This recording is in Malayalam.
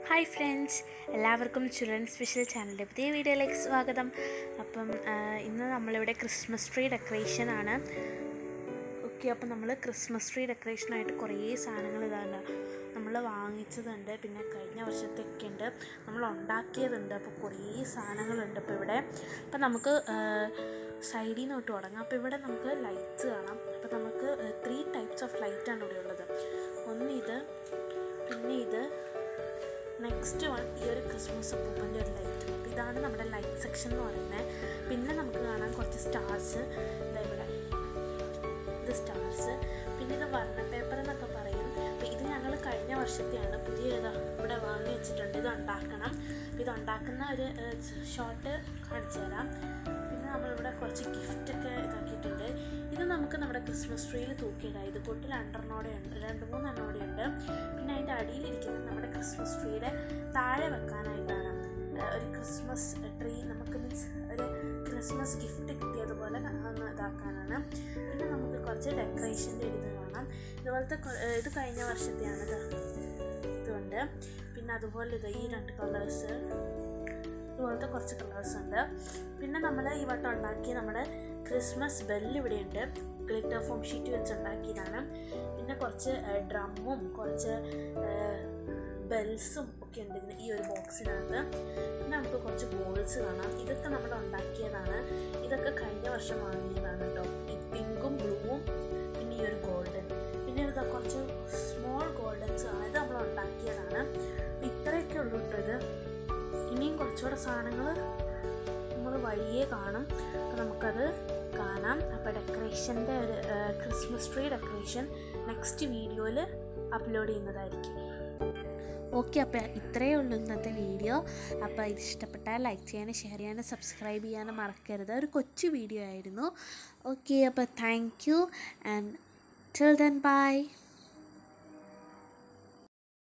ഹായ് ഫ്രണ്ട്സ് എല്ലാവർക്കും ചിൽഡ്രൻ സ്പെഷ്യൽ ചാനലിൻ്റെ പുതിയ വീഡിയോയിലേക്ക് സ്വാഗതം അപ്പം ആ, ഇന്ന് നമ്മളിവിടെ ക്രിസ്മസ് ട്രീ ഡെക്കറേഷൻ ആണ് ഓക്കെ അപ്പം നമ്മൾ ക്രിസ്മസ് ട്രീ ഡെക്കറേഷനായിട്ട് കുറേ സാധനങ്ങൾ ഇതാണ് നമ്മൾ വാങ്ങിച്ചതുണ്ട് പിന്നെ കഴിഞ്ഞ വർഷത്തെയൊക്കെ ഉണ്ട് നമ്മൾ ഉണ്ടാക്കിയതുണ്ട് അപ്പോൾ കുറേ സാധനങ്ങളുണ്ട് ഇപ്പോൾ ഇവിടെ അപ്പം നമുക്ക് സൈഡിൽ നിന്ന് തൊട്ട് തുടങ്ങാം അപ്പോൾ ഇവിടെ നമുക്ക് ലൈറ്റ്സ് കാണാം അപ്പോൾ നമുക്ക് ത്രീ ടൈപ്സ് ഓഫ് ലൈറ്റാണ് ഇവിടെ ഉള്ളത് ഒന്ന് ഇത് പിന്നെ ഇത് നെക്സ്റ്റ് വൺ ഈ ഒരു ക്രിസ്മസ് അപ്പൂപ്പൻ്റെ ഒരു ലൈറ്റ് ഇതാണ് നമ്മുടെ ലൈറ്റ് സെക്ഷൻ എന്ന് പറയുന്നത് പിന്നെ നമുക്ക് കാണാം കുറച്ച് സ്റ്റാർസ് ഇവിടെ ഇത് സ്റ്റാർസ് പിന്നെ ഇത് വർണ്ണ പേപ്പർ എന്നൊക്കെ പറയും അപ്പോൾ ഇത് ഞങ്ങൾ കഴിഞ്ഞ വർഷത്തെയാണ് പുതിയ ഇത് ഇവിടെ വാങ്ങി വെച്ചിട്ടുണ്ട് ഇത് ഉണ്ടാക്കണം അപ്പോൾ ഇത് ഉണ്ടാക്കുന്ന ഒരു ഷോട്ട് കാണിച്ചു തരാം പിന്നെ നമ്മളിവിടെ കുറച്ച് ഗിഫ്റ്റൊക്കെ ഇതാക്കിയിട്ടുണ്ട് ഇത് നമുക്ക് നമ്മുടെ ക്രിസ്മസ് ട്രീയിൽ തൂക്കിയിടാം ഇത് കൂട്ട് രണ്ടെണ്ണോടെ ഉണ്ട് രണ്ട് മൂന്നെണ്ണോടെ ഉണ്ട് പിന്നെ അതിൻ്റെ അടിയിലിരിക്കുന്നത് നമ്മുടെ ക്രിസ്മസ് ട്രീയുടെ താഴെ വെക്കാനായിട്ടാണ് ഏഹ് ഒരു ക്രിസ്മസ് ട്രീ നമുക്ക് മീൻസ് ഒരു ക്രിസ്മസ് ഗിഫ്റ്റ് കിട്ടിയതുപോലെ ഒന്ന് ഇതാക്കാനാണ് പിന്നെ നമുക്ക് കുറച്ച് ഡെക്കറേഷൻ്റെ ഒരു ഇത് കാണാം ഇതുപോലത്തെ കൊ- ഏഹ് ഇത് കഴിഞ്ഞ വർഷത്തെയാണ് ഇത് ഇതുണ്ട് പിന്നെ അതുപോലെ ഇത് ഈ രണ്ട് കളേഴ്സ് ഇതുപോലത്തെ കുറച്ച് കളേഴ്സ് ഉണ്ട് പിന്നെ നമ്മൾ ഈ വട്ടം ഉണ്ടാക്കിയ നമ്മുടെ ക്രിസ്മസ് ബെല്ല് ഇവിടെയുണ്ട് ഗ്ലിറ്റർ ഫോം ഷീറ്റ് വെച്ച് ഉണ്ടാക്കിയതാണ് പിന്നെ കുറച്ച് ഡ്രമ്മും കുറച്ച് ബെൽസും ഒക്കെ ഉണ്ട് ഇതിന് ഈ ഒരു ബോക്സിനകത്ത് പിന്നെ നമുക്ക് കുറച്ച് ബോൾസ് കാണാം ഇതൊക്കെ നമ്മൾ ഉണ്ടാക്കിയതാണ് ഇതൊക്കെ കഴിഞ്ഞ വർഷം വാങ്ങിയതാണ് കേട്ടോ ഈ പിങ്കും ബ്ലൂവും പിന്നെ ഈ ഒരു ഗോൾഡൻ പിന്നെ ഇത് കുറച്ച് സ്മോൾ ഗോൾഡൻസ് ആണ് ഇത് നമ്മൾ ഉണ്ടാക്കിയതാണ് അപ്പോൾ ഇത്രയൊക്കെ ഉള്ളൂ കേട്ടോ ഇത് ഇനിയും കുറച്ചുകൂടെ സാധനങ്ങൾ നമ്മൾ വഴിയേ കാണും അപ്പോൾ നമുക്കത് കാണാം അപ്പോൾ ഡെക്കറേഷൻ്റെ ഒരു ക്രിസ്മസ് ട്രീ ഡെക്കറേഷൻ നെക്സ്റ്റ് വീഡിയോയിൽ അപ്ലോഡ് ചെയ്യുന്നതായിരിക്കും ഓക്കെ അപ്പോൾ ഇത്രയേ ഉള്ളൂ ഇന്നത്തെ വീഡിയോ അപ്പോൾ ഇത് ഇഷ്ടപ്പെട്ടാൽ ലൈക്ക് ചെയ്യാനും ഷെയർ ചെയ്യാനും സബ്സ്ക്രൈബ് ചെയ്യാനും മറക്കരുത് ഒരു കൊച്ചു വീഡിയോ ആയിരുന്നു ഓക്കെ അപ്പോൾ thank you and till then by